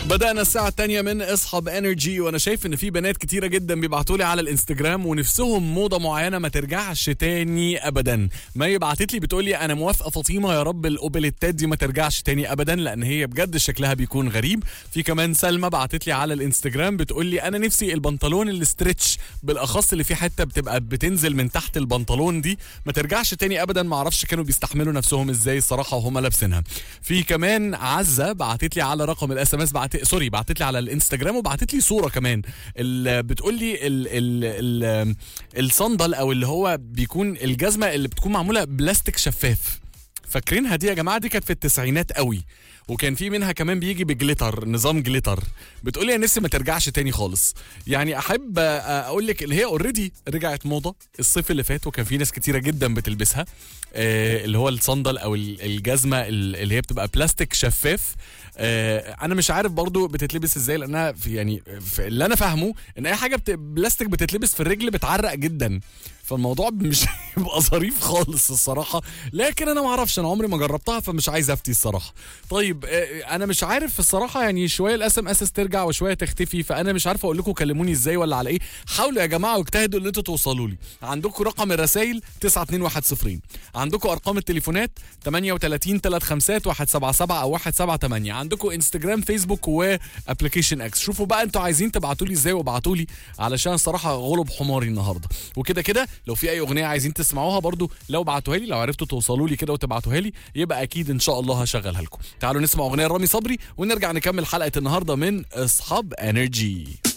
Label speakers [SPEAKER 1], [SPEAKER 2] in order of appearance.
[SPEAKER 1] بدأنا الساعة الثانية من اصحاب انرجي وانا شايف ان في بنات كتيرة جدا بيبعتوا لي على الانستجرام ونفسهم موضة معينة ما ترجعش تاني ابدا ما يبعتت لي بتقول لي انا موافقة فاطمة يا رب الاوبليتات دي ما ترجعش تاني ابدا لان هي بجد شكلها بيكون غريب في كمان سلمى بعتت لي على الانستجرام بتقول لي انا نفسي البنطلون الاسترتش بالاخص اللي فيه حتة بتبقى بتنزل من تحت البنطلون دي ما ترجعش تاني ابدا ما اعرفش كانوا بيستحملوا نفسهم ازاي الصراحة وهم لابسينها في كمان عزة بعتت لي على رقم الاس ام اس بعت سوري بعتت لي على الانستجرام وبعتت لي صوره كمان ال... بتقول لي ال... ال... ال... الصندل او اللي هو بيكون الجزمه اللي بتكون معموله بلاستيك شفاف فاكرينها دي يا جماعه دي كانت في التسعينات قوي وكان في منها كمان بيجي بجليتر نظام جليتر بتقولي يا نفسي ما ترجعش تاني خالص يعني احب اقول لك اللي هي اوريدي رجعت موضه الصيف اللي فات وكان في ناس كتيره جدا بتلبسها آه اللي هو الصندل او الجزمه اللي هي بتبقى بلاستيك شفاف آه انا مش عارف برضو بتتلبس ازاي لانها في يعني في اللي انا فاهمه ان اي حاجه بت... بلاستيك بتتلبس في الرجل بتعرق جدا فالموضوع مش هيبقى ظريف خالص الصراحه لكن انا ما اعرفش انا عمري ما جربتها فمش عايز افتي الصراحه طيب انا مش عارف الصراحه يعني شويه الاس ام اس ترجع وشويه تختفي فانا مش عارف اقول لكم كلموني ازاي ولا على ايه حاولوا يا جماعه واجتهدوا ان انتوا توصلوا لي عندكم رقم الرسائل 92110 عندكم ارقام التليفونات 38 35 177 او 178 عندكم انستجرام فيسبوك وابلكيشن اكس شوفوا بقى انتوا عايزين تبعتوا لي ازاي وابعتوا لي علشان الصراحه غلب حماري النهارده وكده كده لو في اي اغنيه عايزين تسمعوها برضو لو بعتوها لي لو عرفتوا توصلوا لي كده وتبعتوها لي يبقى اكيد ان شاء الله هشغلها لكم تعالوا نسمع اغنيه رامي صبري ونرجع نكمل حلقه النهارده من اصحاب انرجي